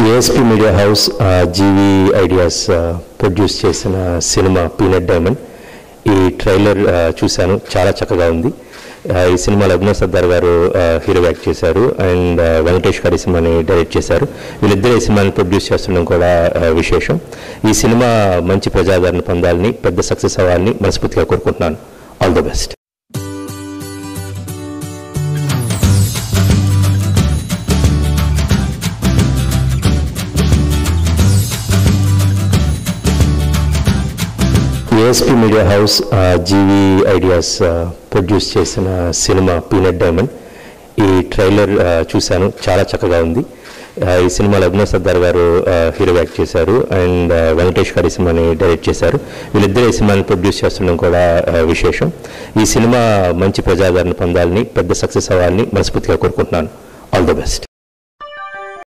ASP media house GV ideas produce చేసిన సినిమా peanut diamond ఈ ట్రైలర్ ఆ, చూశాను చాలా చక్కగా ఉంది ఆ, ఈ సినిమాలో అభినవ్ సర్దార్ గారు హీరో యాక్ట్ చేశారు అండ్ ఆ, వెంకటేష్ గారు ఈ సినిమాని డైరెక్ట్ చేశారు వీళ్ళిద్దరు ఈ సినిమాని ప్రొడ్యూస్ చేస్తుండడం కూడా ఆ, విశేషం ఈ సినిమా మంచి ప్రజాదరణ పొందాలని పెద్ద సక్సెస్ అవ్వాలని మనస్ఫూర్తిగా కోరుకుంటున్నాను all the best ASP media house GV ideas produce చేసిన సినిమా పీనట్ డైమండ్ ఈ ట్రైలర్ ఆ, చూశాను చాలా చక్కగా ఉంది ఆ, ఈ సినిమాలో అభినవ్ సర్దార్ గారు హీరో యాక్ట్ చేశారు అండ్ ఆ, వెంకటేష్ గారు ఈ సినిమాని డైరెక్ట్ చేశారు వీళ్ళిద్దరు ఈ సినిమాని ప్రొడ్యూస్ చేస్తుండడం కూడా ఆ, విశేషం ఈ సినిమా మంచి ప్రజాదరణ పొందాలని పెద్ద సక్సెస్ అవ్వాలని మనస్ఫూర్తిగా కోరుకుంటున్నాను ఆల్ ద బెస్ట్